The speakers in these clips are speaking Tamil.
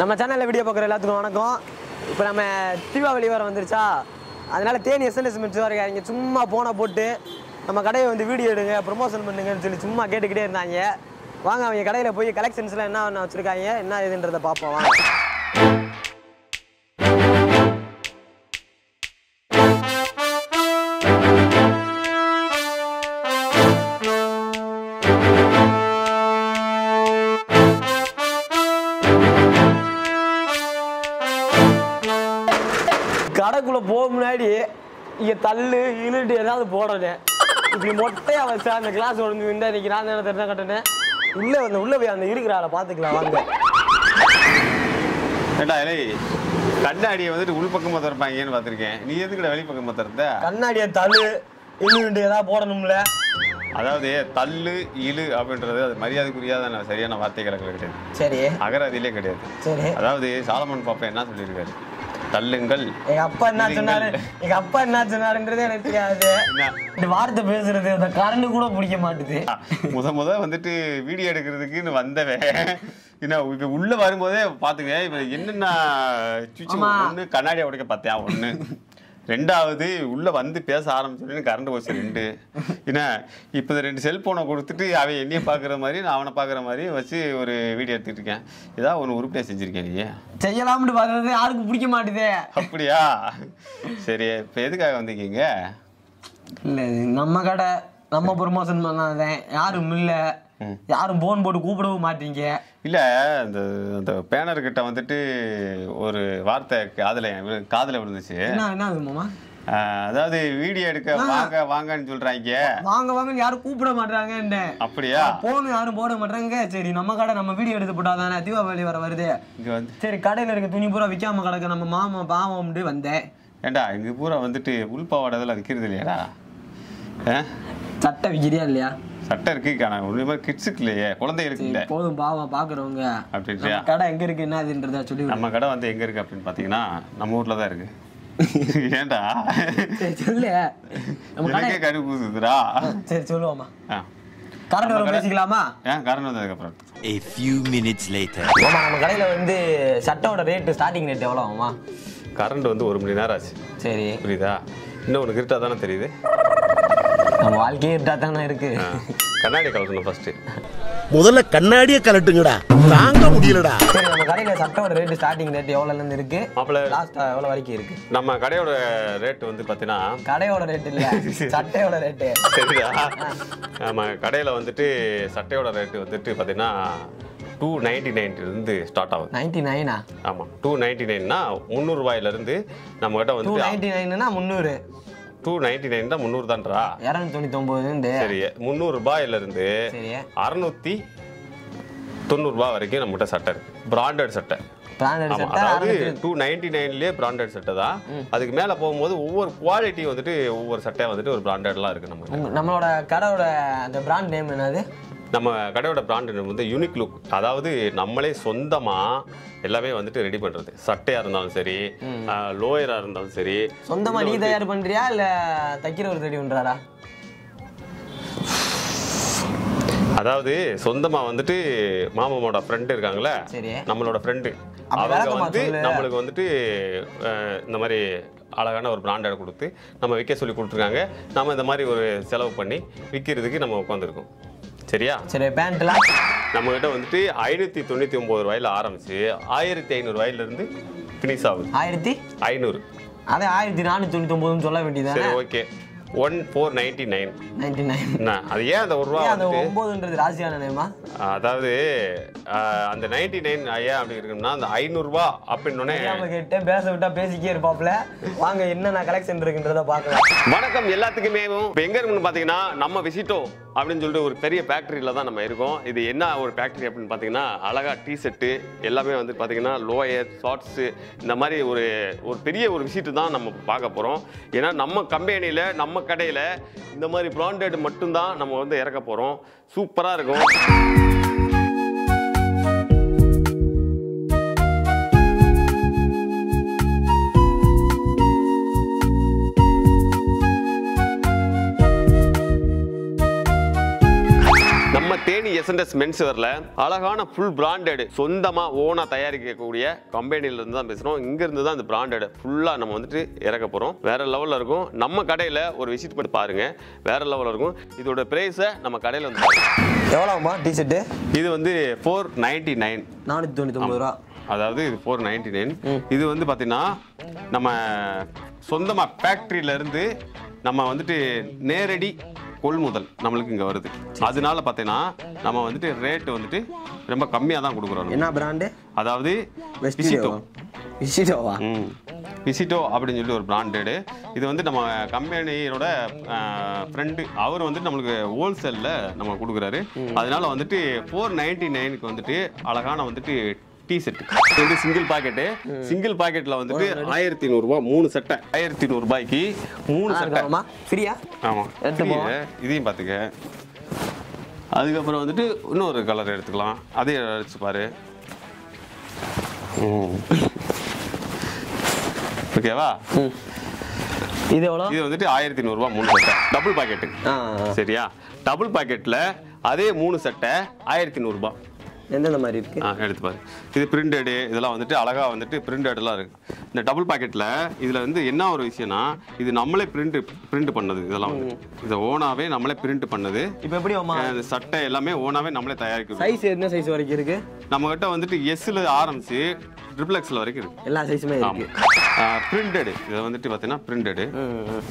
நம்ம சேனலில் வீடியோ பார்க்குற எல்லாத்துக்கும் வணக்கம் இப்போ நம்ம தீபாவளி வர வந்துருச்சா அதனால தேனி எஸ்என்எஸ் மிட்ஸ் இருக்காங்க சும்மா போனை போட்டு நம்ம கடையை வந்து வீடியோ எடுங்க ப்ரொமோஷன் பண்ணுங்கன்னு சொல்லி சும்மா கேட்டுக்கிட்டே இருந்தாங்க வாங்க அவங்க கடையில் போய் கலெக்ஷன்ஸ்லாம் என்ன என்ன வச்சுருக்காங்க என்ன இதுன்றதை பார்ப்போம் வாங்க கடைக்குள்ள போக முன்னாடி இங்க தள்ளு இழுட்டு ஏதாவது போடணும் இப்படி மொட்டையா வச்சா அந்த கிளாஸ் உடஞ்சு விண்டா இன்னைக்கு நான் என்ன தெரிஞ்ச கட்டினேன் உள்ள வந்து உள்ள போய் அந்த இருக்கிற ஆளை பாத்துக்கலாம் வாங்க ஏண்டா இலை கண்ணாடியை வந்துட்டு உள்பக்கமாக திறப்பாங்கன்னு பார்த்துருக்கேன் நீ எதுக்குடா வெளிப்பக்கமாக திறந்த கண்ணாடியை தள்ளு இழுட்டு ஏதாவது போடணும்ல அதாவது தள்ளு இழு அப்படின்றது அது மரியாதைக்குரியாத சரியான வார்த்தைகளை கிடையாது சரி அகராதியிலே கிடையாது சரி அதாவது சாலமன் பாப்பா என்ன சொல்லியிருக்காரு தள்ளுங்கள் எங்க அப்பா என்ன சொன்னாரு எங்க அப்பா என்ன சொன்னாருன்றதே எனக்கு தெரியாது என்ன? இந்த வார்த்தை பேசுறது அந்த கரண்ட் கூட பிடிக்க மாட்டுது முத முத வந்துட்டு வீடியோ எடுக்கிறதுக்குன்னு வந்தவன் என்ன இப்ப உள்ள வரும்போதே பாத்துங்க இப்ப என்னென்ன சுவிட்ச் ஆமா. ஒண்ணு கண்ணாடியை உடைக்க பார்த்தியா ஒண்ணு ரெண்டாவது உள்ள வந்து பேச ஆரம்பிச்சோடனே கரண்ட் போச்சு ரெண்டு என்ன இப்போ இந்த ரெண்டு செல்போனை கொடுத்துட்டு அவன் என்னைய பார்க்குற மாதிரி நான் அவனை பார்க்குற மாதிரி வச்சு ஒரு வீடியோ எடுத்துட்டு இருக்கேன் ஏதாவது ஒன்று உருப்படியாக செஞ்சிருக்கேன் நீ செய்யலாம்னு பாக்குறது யாருக்கும் பிடிக்க மாட்டுதே அப்படியா சரி இப்போ எதுக்காக வந்திருக்கீங்க இல்ல இது நம்ம கடை நம்ம ப்ரொமோஷன் பண்ணாதேன் யாரும் இல்ல யாரும் போன் போட்டு கூப்பிடவும் மாட்டீங்க இல்லை அந்த அந்த பேனர் கிட்ட வந்துட்டு ஒரு வார்த்தை காதில் காதில் விழுந்துச்சு என்ன என்ன அது மாமா ஆஹ் அதாவது வீடியோ எடுக்க வாங்க வாங்கன்னு சொல்றாங்க வாங்க வாங்கன்னு யாரும் கூப்பிட மாட்டாங்க அப்படியா போன் யாரும் போட மாட்டாங்க சரி நம்ம கடை நம்ம வீடியோ எடுத்து போட்டாதானே தீபாவளி வர வருது இங்க வந்து சரி கடையில இருக்க துணி பூரா விற்காம கிடக்க நம்ம மாமா பாவம்ட்டு வந்தேன் ஏண்டா இங்க பூரா வந்துட்டு உள்பாவாடை இதெல்லாம் விற்கிறது இல்லையாடா ஆ? சட்டை விற்கிறியா இல்லையா சட்டை இருக்கு ஆனால் ஒரு மாதிரி கிட்ஸுக்கு இல்லையே குழந்தைகளுக்கு இல்லை போதும் பாவம் பாக்குறவங்க அப்படின்றியா நம்ம கடை எங்க இருக்கு என்ன அதுன்றத சொல்லி விடு. நம்ம கடை வந்து எங்க இருக்கு அப்படின்னு பார்த்தீங்கன்னா நம்ம ஊர்ல தான் இருக்கு ஏண்டா சரி சொல்லு நம்ம கடை எனக்கே கரு பூசுதுடா சரி சொல்லுவோமா ஆ கரண்ட் வரும் பேசிக்கலாமா ஏன் காரணம் வந்ததுக்கப்புறம் A few minutes later. ஆமா நம்ம கடையில வந்து சட்டோட ரேட்டு ஸ்டார்டிங் ரேட் எவ்வளோ ஆகுமா கரண்ட் வந்து ஒரு மணி நேரம் ஆச்சு சரி புரியுதா இன்னும் உனக்கு இருட்டா தானே தெரியுது நம்ம வாழ்க்கையே இருட்டா தானே இருக்கு ஆ. கண்ணாடி கலக்கணும் ஃபர்ஸ்ட் முதல்ல கண்ணாடிய கலட்டுங்கடா தாங்க முடியலடா சரி நம்ம கடையில சட்டோட ரேட்டு ஸ்டார்டிங் ரேட் எவ்வளோல இருந்து இருக்கு மாப்பிள்ள லாஸ்ட் எவ்வளோ வரைக்கும் இருக்கு நம்ம கடையோட ரேட் வந்து பார்த்தீங்கன்னா கடையோட ரேட் இல்ல சட்டையோட ரேட்டு சரிடா நம்ம கடையில் வந்துட்டு சட்டையோட ரேட்டு வந்துட்டு பார்த்தீங்கன்னா டூ நைன்டி இருந்து ஸ்டார்ட் ஆகுது நைன்டி நைனா ஆமாம் டூ நைன்டி நைன்னா முந்நூறுபாயிலேருந்து நம்ம கிட்ட டூ வந்து நைன்டி நைன்னா முந்நூறு டூ நைன்டி நைன் தான் முந்நூறு தான்றா இரநூத்தி தொண்ணூத்தி ஒன்பது சரி முந்நூறுபாயிலேருந்து சரி அறநூற்றி தொண்ணூறுபா வரைக்கும் நம்மகிட்ட சட்டை இருக்கு பிராண்டட் சட்டை பிராண்டட் ஆமா, சட்டை அதாவது அறுநூத்தி- டூ நைன்டி நைன்லேயே பிராண்டட் சட்டை தான் அதுக்கு மேலே போகும்போது ஒவ்வொரு குவாலிட்டி வந்துட்டு ஒவ்வொரு சட்டையா வந்துட்டு ஒரு பிராண்டட்லாம் இருக்கு நம்ம உங்க- நம்மளோட கடையோட அந்த பிராண்ட் நேம் என்னது நம்ம கடையோட பிராண்ட் வந்து யூனிக் லுக் அதாவது நம்மளே சொந்தமா எல்லாமே வந்துட்டு ரெடி பண்றது சட்டையா இருந்தாலும் சரி லோயரா இருந்தாலும் சரி சொந்தமா நீ தயார் பண்றியா இல்ல தைக்கிறவர் ரெடி பண்றாரா அதாவது சொந்தமா வந்துட்டு மாமாவோட ஃப்ரெண்டு இருக்காங்களே சரி நம்மளோட ஃப்ரெண்டு அப்ப அவங்க விளக்கமா வந்து சொல்லு. நம்மளுக்கு வந்துட்டு அஹ், இந்த மாதிரி அழகான ஒரு பிராண்டட் கொடுத்து நம்ம விற்க சொல்லி கொடுத்துருக்காங்க நம்ம இந்த மாதிரி ஒரு செலவு பண்ணி விற்கிறதுக்கு நம்ம உட்காந்துருக்கோம் சரியா சரி பேண்ட்லாம் நம்ம கிட்ட வந்துட்டு ஐநூற்றி தொண்ணூற்றி ஒம்பது ரூபாயில ஆரம்பிச்சு ஆயிரத்தி ஐநூறு ரூபாயிலிருந்து ஃபினிஷ் ஆகுது ஆயிரத்தி ஐநூறு அதே ஆயிரத்தி நானூத்தி தொண்ணூத்தி ஒன்பதுன்னு சொல்ல வேண்டியதானே சரி okay one four ninety nine ninety nine அது ஏன் அந்த ஒரு ரூபா அந்த வந்துட்டு ஒன்பதுன்றது ராசியான நேமா அதாவது ஆஹ், அந்த நைன்டி நைன் ஐயா அப்படி இருக்குன்னா அந்த ஐநூறுரூவா அப்படின்னோடனே தெரியாம கேட்டேன் பேச விட்டா பேசிக்கே இருப்பாப்ல வாங்க என்னென்ன கலெக்ஷன் இருக்குன்றத பார்க்கலாம் வணக்கம் எல்லாத்துக்குமே இப்போ எங்க இருக்குன்னு பார்த்தீங்கன்னா நம்ம விசிட்டோ அப்படின்னு சொல்லிட்டு ஒரு பெரிய ஃபேக்டரியில தான் நம்ம இருக்கோம் இது என்ன ஒரு ஃபேக்டரி அப்படின்னு பார்த்தீங்கன்னா அழகா டீ செட்டு எல்லாமே வந்து பார்த்தீங்கன்னா லோயர் ஷார்ட்ஸு இந்த மாதிரி ஒரு ஒரு பெரிய ஒரு விசிட்டு தான் நம்ம பார்க்க போகிறோம் ஏன்னா நம்ம கம்பெனியில் நம்ம கடையில் இந்த மாதிரி பிராண்டட் மட்டும்தான் நம்ம வந்து இறக்க போகிறோம் சூப்பராக இருக்கும் நம்ம தேனி எஸ்என்எஸ் மென்ஸ் வரல அழகான ஃபுல் பிராண்டட் சொந்தமா ஓனா தயாரிக்கக்கூடிய கம்பெனில இருந்து தான் பேசுறோம் இங்க இருந்து தான் இந்த பிராண்டட் ஃபுல்லா நம்ம வந்துட்டு இறக்க போறோம் வேற லெவல்ல இருக்கும் நம்ம கடையில ஒரு விசிட் பண்ணி பாருங்க வேற லெவல்ல இருக்கும் இதோட பிரைஸை நம்ம கடையில வந்து பாருங்க. எவ்வளோமா டிஷர்ட்டு இது வந்து ஃபோர் நைன்டி நைன் நானூற்றி தொண்ணூற்றி ஒம்பது ரூபா அதாவது இது ஃபோர் நைன்டி நைன் இது வந்து பார்த்தீங்கன்னா நம்ம சொந்தமாக ஃபேக்ட்ரியில இருந்து நம்ம வந்துட்டு நேரடி கொள்முதல் நம்மளுக்கு இங்கே வருது அதனால பார்த்தீங்கன்னா நம்ம வந்துட்டு ரேட் வந்துட்டு ரொம்ப கம்மியாக தான் கொடுக்குறோம் என்ன பிராண்டு அதாவது வெஸ்டிடோ விசிட்டோ விசிடோவா ம் விசிட்டோ அப்படின்னு சொல்லி ஒரு பிராண்டடு இது வந்து நம்ம கம்பெனியோட ஃப்ரெண்டு அவர் வந்து நம்மளுக்கு ஹோல்சேலில் நம்ம கொடுக்குறாரு அதனால வந்துட்டு ஃபோர் நைன்டி நைனுக்கு வந்துட்டு அழகான வந்துட்டு டீ செட் இது வந்து சிங்கிள் பாக்கெட்டு சிங்கிள் பாக்கெட்டில் வந்துட்டு ஆயிரத்தி நூறுரூவா மூணு சட்டை ஆயிரத்தி நூறுரூபாய்க்கு மூணு சட்டை ஆமாம் ஃப்ரீயா ஆமாம் எடுத்து போ. இதையும் பார்த்துக்க அதுக்கப்புறம் வந்துட்டு இன்னொரு கலர் எடுத்துக்கலாம் அதையும் அடிச்சு பாரு ம் ஓகேவா இது எவ்வளோ இது வந்துட்டு ஆயிரத்தி நூறுரூவா மூணு சட்டை டபுள் பாக்கெட்டு ஆ ஆ. சரியா டபுள் பாக்கெட்டில் அதே மூணு சட்டை ஆயிரத்தி நூறுரூபா எந்தெந்த மாதிரி இருக்கு ஆ எடுத்து பாரு இது பிரிண்டடு இதெல்லாம் வந்துட்டு அழகா வந்துட்டு பிரிண்டட்லாம் இருக்கு இந்த டபுள் பாக்கெட்டில் இதில் வந்து என்ன ஒரு விஷயம்னா இது நம்மளே பிரிண்ட் பிரிண்ட் பண்ணது இதெல்லாம் வந்து இதை ஓனாவே நம்மளே பிரிண்ட் பண்ணது இப்போ எப்படி அம்மா அஹ் இந்த சட்டை எல்லாமே ஓனாவே நம்மளே தயாரிக்கிறோம் சைஸ் என்ன சைஸ் வரைக்கும் இருக்கு நம்ம கிட்ட வந்துட்டு எஸ்ல ஆரம்பிச்சு ட்ரிபிள் எக்ஸ்ல வரைக்கும் இருக்கு எல்லா சைஸுமே ஆமா இருக்கு பிரிண்டடு இதை வந்துட்டு பார்த்தீங்கன்னா பிரிண்டடு ம், ம்.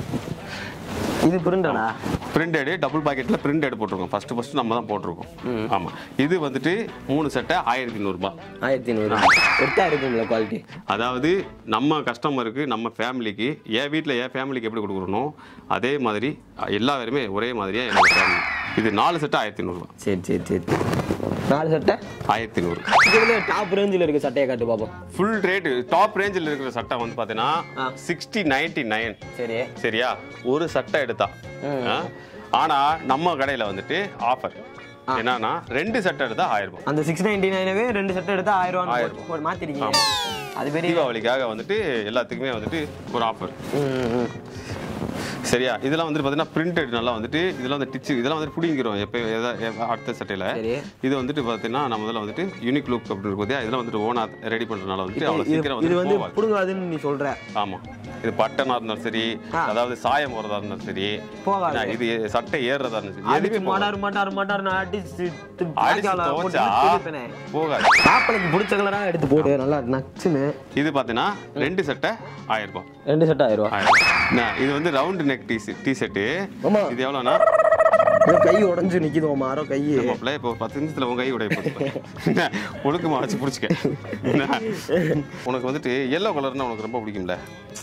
இது பிரிண்டடா பிரிண்டடு டபுள் பாக்கெட்டில் பிரிண்டட் போட்டிருக்கோம் ஃபர்ஸ்ட் ஃபர்ஸ்ட் நம்ம தான் போட்டிருக்கோம் ஆமா இது வந்துட்டு மூணு சட்டை ஆயிரத்தி நூறுரூபா ஆயிரத்தி நூறு ஒட்டா இருக்குங்களா குவாலிட்டி அதாவது நம்ம கஸ்டமருக்கு நம்ம ஃபேமிலிக்கு என் வீட்டில் என் ஃபேமிலிக்கு எப்படி கொடுக்குறனோ அதே மாதிரி எல்லா பேருமே ஒரே மாதிரியாக என்னோட ஃபேமிலி இது நாலு சட்டை ஆயிரத்தி நூறுரூவா சரி சரி சரி நாலு சட்டை ஆயிரத்தி நூறு இதுல டாப் ரேஞ்சில் இருக்க சட்டையை காட்டு பார்ப்போம் ஃபுல் ரேட்டு டாப் ரேஞ்சில் இருக்கிற சட்டை வந்து ஆ. பார்த்தீங்கன்னா சிக்ஸ்டி நைன்டி நைன் சரி சரியா ஒரு சட்டை எடுத்தா ஆ? ஆனா நம்ம கடையில வந்துட்டு ஆஃபர் என்னன்னா ரெண்டு சட்டை எடுத்தா ஆயிரம் ரூபாய் அந்த சிக்ஸ் நைன்டி நைனவே ரெண்டு சட்டை எடுத்தா ஆயிரம் ஆயிரம் ரூபாய் போட்டு மாத்திருக்கீங்க அது பெரிய தீபாவளிக்காக வந்துட்டு எல்லாத்துக்குமே வந்துட்டு ஒரு ஆஃபர் ம், ம். சரியா இதெல்லாம் வந்துட்டு பார்த்தீங்கன்னா பிரிண்டட் நல்லா வந்துட்டு இதெல்லாம் வந்து டிச்சு இதெல்லாம் வந்து பிடிங்கிறோம் எப்போ எதா எ- அடுத்த சட்டையில் சரி. இது வந்துட்டு பார்த்தீங்கன்னா நம்ம இதில் வந்துட்டு யூனிக் லுக் அப்படின்னு இருக்கும் இதெல்லாம் வந்துட்டு ஓனா ரெடி பண்ணுறதுனால வந்துட்டு அவ்வளோ இது சீக்கிரம் இது வந்து வந்து போகாது புடுங்காதுன்னு நீ சொல்ற ஆமாம் இது பட்டனா இருந்தாலும் சரி ஆ. அதாவது சாயம் போகிறதா இருந்தாலும் சரி போகாது. நான் இது சட்டை ஏறுறதா இருந்தாலும் சரி அடிச்சு எதுவுமே போகாது. மாட்டாரு மாட்டாரு மாட்டாரு நான் அடிச்சு தி- அடிச்சு பாக்கால போட்டு துவைச்சா திருப்பினேன். போகாது மாப்பிளைக்கு பிடிச்ச கலரா எடுத்து போடு நல்லா நச்சுன்னு இது பார்த்தீங்கன்னா ரெண்டு சட்டை ஆயிரம் ரூபாய் ரெண்டு செட் ஆயிரம் ரூபாய் ஆயிரம் நான் இது வந்து round neck tee T shirt ஆமா. இது எவ்வளோனா இதோ கை உடைஞ்சு நிக்குது உன் மாரோ கை மாப்பிள்ள இப்போ ஒரு பத்து நிமிஷத்துல உன் கை உடைய போகுது ஒழுக்கமா வச்சு பிடிச்சிக்க என்ன? உனக்கு வந்துட்டு எல்லோ கலர்னா உனக்கு ரொம்ப பிடிக்கும்ல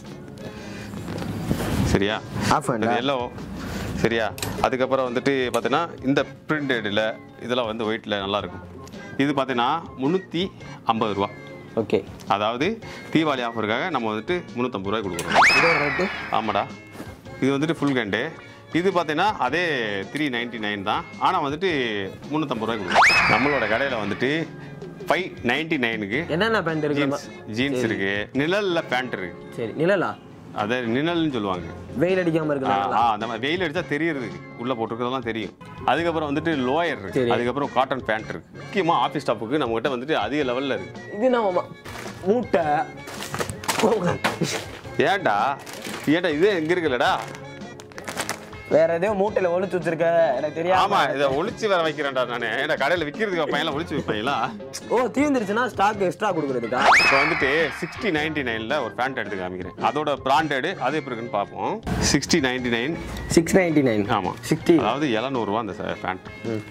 சரியா ஆஃப் ஹேண்டா? எல்லோ சரியா அதுக்கப்புறம் வந்துட்டு பார்த்தீங்கன்னா இந்த பிரிண்டடில் இதெல்லாம் வந்து ஒயிட்டில் நல்லா இருக்கும் இது பார்த்தீங்கன்னா முந்நூற்றி ஐம்பது ரூபா ஓகே அதாவது தீபாவளி ஆஃபருக்காக நம்ம வந்துட்டு முந்நூற்றம்பது ரூபாய் கொடுக்குறோம் இதோட ரேட்டு ஆமாடா இது வந்துட்டு ஃபுல் கண்டு இது பார்த்தீங்கன்னா அதே த்ரீ நைன்டி நைன் தான் ஆனால் வந்துட்டு முந்நூற்றம்பது ரூபாய் கொடுக்கும் நம்மளோட கடையில் வந்துட்டு ஃபைவ் நைன்டி நைனுக்கு என்னென்ன பேண்ட் இருக்கு ஜீன்ஸ் ஜீன்ஸ் இருக்கு நிழல்ல பேண்ட் இருக்கு சரி நிழலா அதை நிழல்னு சொல்லுவாங்க வெயில் அடிக்காம ஆ, இருக்கலாம் ஆ, அந்த மாதிரி வெயில் அடிச்சா தெரியுது உள்ள போட்டுருக்கிறதெல்லாம் தெரியும் அதுக்கப்புறம் வந்துட்டு லோயர் இருக்கு சரி. அதுக்கப்புறம் காட்டன் பேண்ட் இருக்கு முக்கியமா ஆஃபீஸ் ஸ்டாஃபுக்கு நம்ம கிட்ட வந்துட்டு அதிக லெவல்ல இருக்கு இது நம்ம மூட்டை ஏன்டா ஏன்டா இது எங்க இருக்குல்லடா வேற எதையோ மூட்டையில ஒளிச்சு வச்சிருக்க எனக்கு தெரியாம ஆமா இதை ஒளிச்சு வேற வைக்கிறேன்டா நானு ஏன்டா கடையில விற்கிறதுக்கு பையன்லாம் ஒளிச்சு வைப்பாங்களா ஓ தீர்ந்துருச்சுன்னா ஸ்டாக் எக்ஸ்ட்ரா கொடுக்குறதுக்கா இப்போ வந்துட்டு சிக்ஸ்டி நைன்டி நைனில் ஒரு பேண்ட் எடுத்து காமிக்கிறேன் அதோட பிராண்டடு அது எப்படி இருக்குன்னு பார்ப்போம் sixty ninety nine six ninety nine ஆமாம் சிக்ஸ்டி அதாவது எழுநூறுவா அந்த பேண்ட்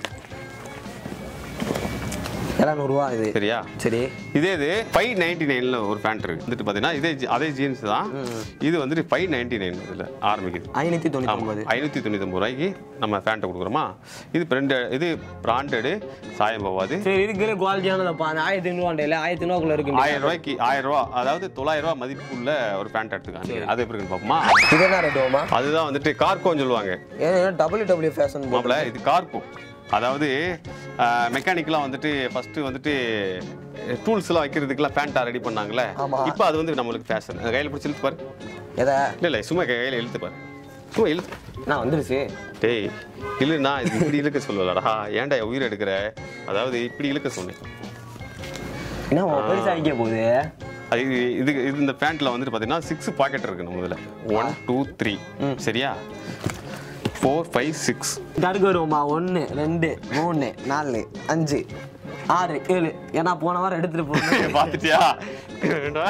இரநூறுவா இது சரியா சரி இதே இது ஃபைவ் நைன்டி நைனில் ஒரு பேண்ட் இருக்கு வந்துட்டு பார்த்தீங்கன்னா இதே ஜி- அதே ஜீன்ஸ் தான் இது வந்துட்டு ஃபைவ் நைன்டி நைன் இதில் ஆரம்பிக்குது ஐநூத்தி தொண்ணூத்தி ஆமாம் ஒன்பது ஐநூற்றி தொண்ணூத்தொம்பது ரூபாய்க்கு நம்ம பேண்ட்டை கொடுக்குறோமா இது பிரெண்ட் இது பிராண்டடு சாயம் போவாது சரி இருக்கிற குவாலிட்டியானதப்பா அந்த ஆயிரத்தி ஐநூறுவாண்டையில ஆயிரத்தி ஐநூறுக்குள்ள இருக்கு ஆயிரம் ரூபாய்க்கு ஆயிரம் ரூபா அதாவது தொள்ளாயிரம் ரூபா மதிப்புள்ள ஒரு பேண்ட் எடுத்துக்காங்க அது எப்படி இருக்குன்னு பார்ப்போமா இது என்ன ரேட் ஆகுமா அதுதான் வந்துட்டு கார்கோன்னு சொல்லுவாங்க ஏன்னா டபிள்யூ டபிள்யூ ஃபேஷன் மாப்பிள இது கார்கோ அதாவது மெக்கானிக்கெலாம் வந்துட்டு ஃபர்ஸ்ட் வந்துட்டு டூல்ஸ்லாம் வைக்கிறதுக்குலாம் பேண்ட்டாக ரெடி பண்ணாங்களே ஆமா. இப்போ அது வந்து நம்மளுக்கு ஃபேஷன் கையில் பிடிச்சி இழுத்து பாரு எதை இல்லை இல்லை சும்மா கையில் இழுத்து பாரு சும்மா இழு நான் வந்துருச்சு டேய் இல்லைண்ணா இது இப்படி இழுக்க சொல்லலடா ஏன்டா உயிர் எடுக்கிற அதாவது இப்படி இழுக்க சொன்னேன் என்ன உன் பெருசா அடிக்க போகுது அது இது இது இது இந்த பேண்ட்ல வந்துட்டு பார்த்தீங்கன்னா சிக்ஸ் பாக்கெட் இருக்கு நம்ம முதல்ல ஒன் டூ த்ரீ சரியா ஃபோர் ஃபைவ் சிக்ஸ் தடுக்க வருவோமா ஒன்று ரெண்டு மூணு நாலு அஞ்சு ஆறு ஏழு ஏன்னா போன வாரம் எடுத்துட்டு போகணும் பார்த்துட்டியா ஏண்டா?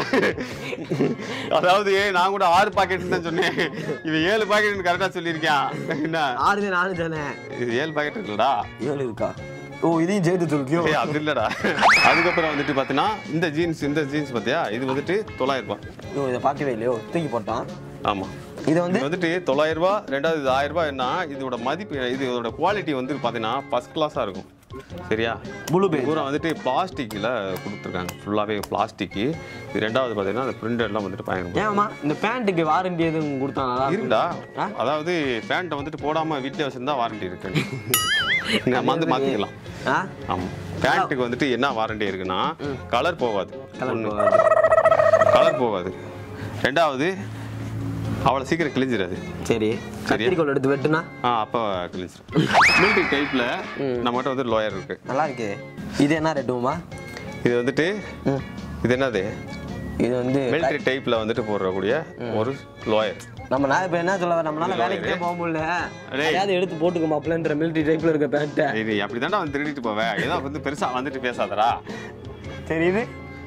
அதாவது நான் கூட ஆறு பாக்கெட் தான் சொன்னேன் இவன் ஏழு பாக்கெட் கரெக்டாக சொல்லியிருக்கான் என்ன ஆறு நாலு தானே இது ஏழு பாக்கெட் இருக்குல்லடா ஏழு இருக்கா ஓ இதையும் சேர்த்து சொல்லியோ ஏய் அது இல்லடா அதுக்கப்புறம் வந்துட்டு பார்த்தீங்கன்னா இந்த ஜீன்ஸ் இந்த ஜீன்ஸ் பார்த்தியா இது வந்துட்டு தொள்ளாயிரம் ரூபாய் ஐயோ இதை பார்க்கவே இல்லையோ தூக்கி போட்டான் ஆமாம் இது வந்து இது வந்துட்டு தொள்ளாயிரம் ரூபாய் ரெண்டாவது இது ஆயிரம் ரூபாய் என்ன இதோட மதிப்பு இது இதோட குவாலிட்டி வந்து பார்த்தீங்கன்னா ஃபர்ஸ்ட் கிளாஸாக இருக்கும் சரியா Blue band. பூரா வந்துட்டு பிளாஸ்டிக்கில் கொடுத்துருக்காங்க ஃபுல்லாகவே பிளாஸ்டிக்கு இது ரெண்டாவது பார்த்தீங்கன்னா அந்த பிரிண்டர்லாம் வந்துட்டு பயங்கரம் ஏன்மா இந்த பேண்ட்டுக்கு வாரண்டி எதுவும் கொடுத்தாங்களா இருக்குடா ஆ? அதாவது பேண்ட்டை வந்துட்டு போடாமல் வீட்டில் வச்சிருந்தா வாரண்டி இருக்கு நம்ம வந்து மாற்றிக்கலாம் ஆ ஆமாம் பேண்ட்டுக்கு வந்துட்டு என்ன வாரண்டி இருக்குன்னா கலர் போகாது கலர் ஒண்ணு. போகாது கலர் போகாது ரெண்டாவது அவ்வளோ சீக்கிரம் கிழிஞ்சிடாது சரி கத்திரிக்கோல் எடுத்து வெட்டுனா ஆ அப்போ கிழிஞ்சிடும் மிலிட்ரி டைப்பில் நம்மகிட்ட வந்து லோயர் இருக்கு நல்லா இருக்கு இது என்ன ரேட்டுமா இது வந்துட்டு ம் இது என்னது இது வந்து மிலிட்ரி டைப்பில் வந்துட்டு போடக்கூடிய ஒரு லோயர் நம்ம நான் இப்போ என்ன சொல்ல வர நம்மளால இது வேலைக்கே போக முடியல டேய். அதையாவது எடுத்து போட்டுக்க மாப்பிள்ளன்ற மிலிட்டரி டைப்ல இருக்க பேண்ட்டை இது அப்படி தாண்டா வந்து திருடிட்டு போவேன் ஏதோ வந்து பெருசாக வந்துட்டு பேசாதடா தெரியுது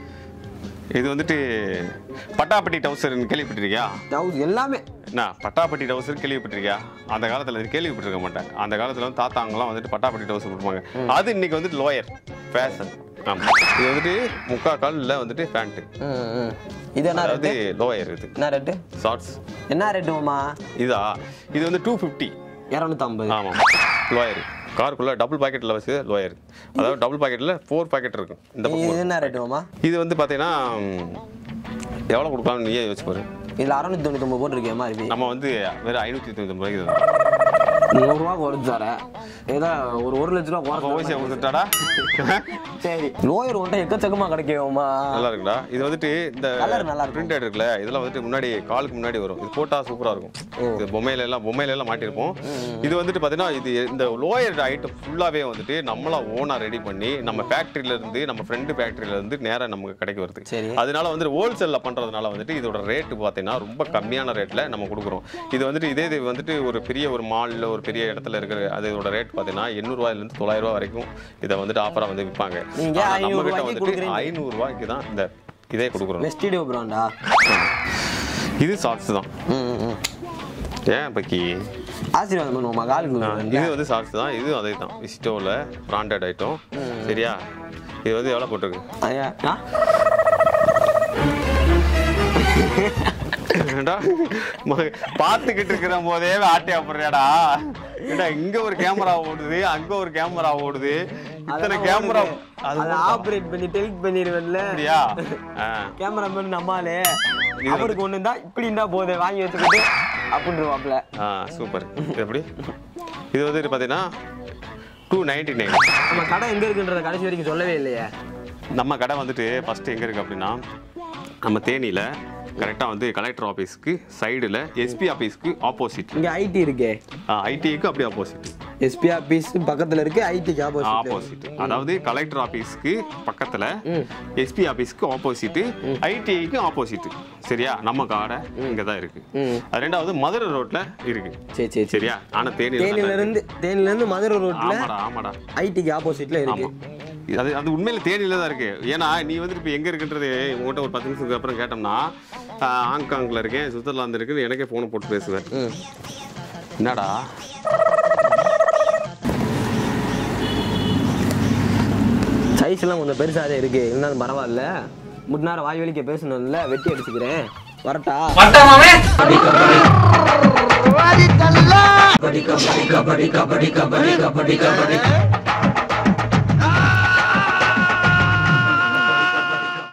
இது வந்துட்டு பட்டாப்பட்டி டவுசர்னு கேள்விப்பட்டிருக்கியா டவுஸ் எல்லாமே என்ன பட்டாப்பட்டி டவுசர் கேள்விப்பட்டிருக்கியா அந்த காலத்தில் இது கேள்விப்பட்டிருக்க மாட்டேன் அந்த காலத்தில் வந்து தாத்தாங்கலாம் வந்துட்டு பட்டாப்பட்டி டவுசர் கொடுப்பாங்க அது இன்னைக்கு வந்துட்டு லோயர் ஃபேஷன் ஆமாம் இது வந்துட்டு முக்கா காலில் வந்துட்டு பேண்ட்டு ம் ம் இது என்ன அதாவது ரேட்டு லோயர் இது என்ன ரேட்டு ஷார்ட்ஸ் என்ன ரேட்டுமா இதா இது வந்து டூ ஃபிஃப்டி இரநூத்தம்பது ஆமாம் லோயர் காருக்குள்ள டபுள் பாக்கெட்டில் வச்சு லோயர் அதாவது டபுள் பாக்கெட்டில் ஃபோர் பாக்கெட் இருக்கும் இந்த இது பக்கம் என்ன ரேட்டுமா இது வந்து பார்த்தீங்கன்னா எவ்வளோ கொடுக்கலாம்னு நீயே யோசிச்சு பாரு இதில் அறநூத்தி தொண்ணூத்தொம்பது போட்டிருக்கேன் மாதிரி நம்ம வந்து வெறும் ஐநூற்றி தொண்ணூற்றி ரூபாய்க்கு தரோம். நூறுரூவா குறைச்சு தரேன் ஏதோ ஒரு ஒரு லட்ச ரூபா அப்போ குறைச்சு ஓசியா கொடுத்துட்டாடா சரி லோயர் ஒன்றை எக்கச்சக்கமா கிடைக்குமா நல்லா இருக்குடா இது வந்துட்டு இந்த Colour நல்லா இருக்கும். பிரிண்டட் இருக்குல்ல இதெல்லாம் வந்துட்டு முன்னாடி காலுக்கு முன்னாடி வரும் இது போட்டா சூப்பரா இருக்கும் இது பொம்மையில எல்லாம் பொம்மையில எல்லாம் மாட்டிருப்போம் இது வந்துட்டு பாத்தீங்கன்னா இது இந்த லோயர் ஐட்டம் ஃபுல்லாவே வந்துட்டு நம்மளா ஓனா ரெடி பண்ணி நம்ம ஃபேக்டரியில இருந்து நம்ம ஃப்ரெண்டு ஃபேக்டரியில இருந்து நேரா நமக்கு கடைக்கு வருது சரி. அதனால வந்துட்டு ஹோல்சேல்ல பண்றதுனால வந்துட்டு இதோட ரேட்டு பாத்தீங்கன்னா ரொம்ப கம்மியான ரேட்ல நம்ம கொடுக்குறோம் இது வந்துட்டு இதே இது வந்துட்டு ஒரு பெரிய ஒரு மால்ல ஒரு பெரிய இடத்துல இருக்கிற அதோட ரேட் பாத்தீங்கன்னா எண்ணூறு ரூபாயில இருந்து தொள்ளாயிரம் ரூபாய் வரைக்கும் இதை வந்துட்டு ஆஃபரா வந்து விற்பாங்க நீங்க ஆனா 500 நம்ம கிட்ட ரூபாய்க்கு வந்துட்டு கொடுக்குறீங்க. ஐநூறு ரூபாய்க்கு தான் இந்த இதே கொடுக்குறோம் வெஸ்டிடியோ பிராண்டா இது ஷார்ட்ஸ் தான் ம் ம் ஏன் பக்கி ஆசீர்வாதம் பண்ணுவோமா காலுக்கு இது வந்து ஷார்ட்ஸ் தான் இதுவும் அதே தான் விசிட்டோவில் பிராண்டட் ஐட்டம் சரியா இது வந்து எவ்வளோ போட்டிருக்கு ஐயா ஆ ஏண்டா, ம- பார்த்துக்கிட்டு இருக்கிற போதே ஆட்டி அப்புறடா ஏண்டா இங்க ஒரு கேமரா ஓடுது அங்க ஒரு கேமரா ஓடுது இத்தனை கேமரா அது அதை ஆப்ரேட் பண்ணி டெலிட் பண்ணிடுவேன்ல அப்படியா ஆ. கேமராமேன் நம்மாலே அவருக்கு ஒண்ணு இருந்தா இப்படி இருந்தா போதே வாங்கி வச்சுக்கிட்டு அப்படின்றவாப்ல ஆ சூப்பர் இது எப்படி இது வந்து பார்த்தீங்கன்னா டூ நைன்டி நைன் நம்ம கடை எங்க இருக்குன்றத கடைசி வரைக்கும் சொல்லவே இல்லையே நம்ம கடை வந்துட்டு ஃபர்ஸ்ட் எங்க இருக்கு அப்படின்னா நம்ம தேனியில கரெக்டாக வந்து கலெக்டர் ஆஃபீஸ்க்கு சைடில் எஸ்பி ஆஃபீஸ்க்கு ஆப்போசிட் இங்க ஐடி இருக்கே ஐடிக்கு அப்படியே ஆப்போசிட் எஸ்பி ஆபீஸ் பக்கத்துல இருக்கு ஐடிக்கு ஆப்போசிட் ஆப்போசிட் அதாவது கலெக்டர் ஆஃபீஸ்க்கு பக்கத்தில் எஸ்பி ஆஃபீஸ்க்கு ஆப்போசிட் ஐடிஐக்கு ஆப்போசிட் சரியா நம்ம கடை இங்கே தான் இருக்கு ம். அது ரெண்டாவது மதுரை ரோட்ல இருக்கு சரி சரி சரி சரியா ஆனால் தேனியில் தேனியில இருந்து தேனியில இருந்து மதுரை ரோட்ல ஆமாடா ஆமாடா ஐடிக்கு ஆப்போசிட்ல இருக்கு ஆமா அது அது உண்மையில தேனியில தான் இருக்கு ஏன்னா நீ வந்துட்டு இப்போ எங்க இருக்குன்றது உங்கள்கிட்ட ஒரு பத்து நிமிஷத்துக்கு அப்புறம் கேட்டோம்னா ஆஹ், ஹாங்காங்ல இருக்கேன் சுவிட்சர்லாந்து இருக்குது எனக்கே ஃபோனை போட்டு பேசுவேன் ம். என்னடா சைஸ் எல்லாம் கொஞ்சம் பெருசாக இருக்கு இருந்தாலும் பரவாயில்ல முன் நேரம் வாய் வலிக்க பேசணும்ல வெட்டி அடிச்சுக்கிறேன் வரட்டா படிக்க படிக்க படிக்க படிக்க படிக்க படிக்க படிக்க